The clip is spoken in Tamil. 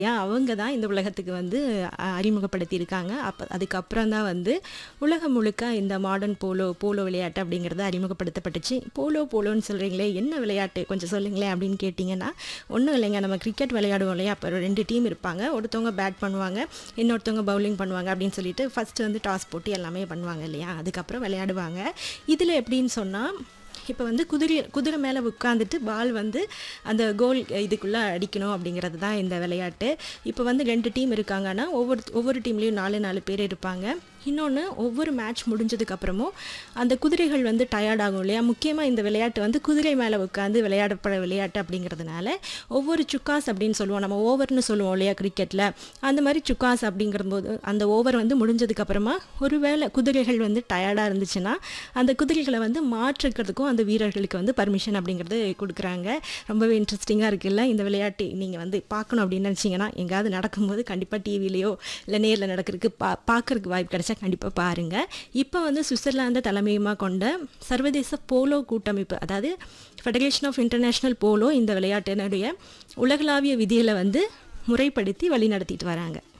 ஏன் அவங்க தான் இந்த உலகத்துக்கு வந்து அ அறிமுகப்படுத்தியிருக்காங்க. அப்ப அதுக்கப்புறம் தான் வந்து உலகம் முழுக்க இந்த மாடர்ன் போலோ, போலோ விளையாட்டு அப்படிங்கிறது அறிமுகப்படுத்தப்பட்டுச்சு. போலோ போலோன்னு சொல்றீங்களே என்ன விளையாட்டு? கொஞ்சம் சொல்லுங்களேன் அப்படின்னு கேட்டிங்கன்னா, ஒண்ணும் இல்லைங்க. நம்ம கிரிக்கெட் விளையாடுவோம் இல்லையா? அப்ப 2 டீம் இருப்பாங்க. ஒருத்தவங்க பேட் பண்ணுவாங்க. இன்னொருத்தவங்க பவுலிங் பண்ணுவாங்க அப்படின்னு சொல்லிட்டு ஃபர்ஸ்ட் வந்து டாஸ் போட்டு எல்லாமே பண்ணுவாங்க இல்லையா? அதுக்கப்புறம் விளையாடுவாங்க. இதில எப்படின்னு சொன்னா, இப்ப வந்து குதிரை குதிரை மேல உட்காந்துட்டு பால் வந்து அந்த கோல் இதுக்குள்ள அடிக்கணும் அப்படிங்கிறது தான் இந்த விளையாட்டு. இப்ப வந்து 2 டீம் இருக்காங்கன்னா, ஒவ்வொரு ஒவ்வொரு டீம்லயும் 4, 4 பேர் இருப்பாங்க. இன்னொன்னு ஒவ்வொரு மேட்ச் முடிஞ்சதுக்கு அப்புறமும் அந்த குதிரைகள் வந்து டயர்ட் ஆகும் இல்லையா? முக்கியமா இந்த விளையாட்டு வந்து குதிரை மேல உட்காந்து விளையாடப்படுற விளையாட்டு அப்படிங்கிறதுனால, ஒவ்வொரு சுக்காஸ் அப்படின்னு சொல்லுவோம். நம்ம ஓவர்ன்னு சொல்லுவோம் இல்லையா கிரிக்கெட்ல? அந்த மாரி சுக்காஸ் அப்படிங்கிறபோது அந்த ஓவர் வந்து முடிஞ்சதுக்கு அப்புறமா, ஒருவேளை குதிரைகள் வந்து டயர்டா இருந்துச்சுன்னா, அந்த குதிரைகள வந்து மாற்றுக்கிறதுக்கும் அந்த வீரர்களுக்கு வந்து பர்மிஷன் அப்படிங்கிறது குடுக்குறாங்க. ரொம்பவே இன்ட்ரெஸ்டிங்கா இருக்குல்ல? இந்த விளையாட்டு நீங்க வந்து பார்க்கணும் அப்படின்னு நினைச்சீங்கன்னா, எங்கேயாவது நடக்கும்போது கண்டிப்பா டிவிலயோ, இல்ல நேர்ல நடக்கிறதுக்கு பா பார்க்கறதுக்கு வாய்ப்பு கிடைச்சா கண்டிப்பா பாருங்க. இப்ப வந்து சுவிட்சர்லாந்த தலைமையகமா கொண்ட சர்வதேச போலோ கூட்டமைப்பு, அதாவது ஃபெடரேஷன் ஆஃப் இன்டர்நேஷனல் போலோ இந்த விளையாட்டினுடைய உலகளாவிய விதிகள வந்து முறைப்படுத்தி வழிநடத்திட்டு வராங்க.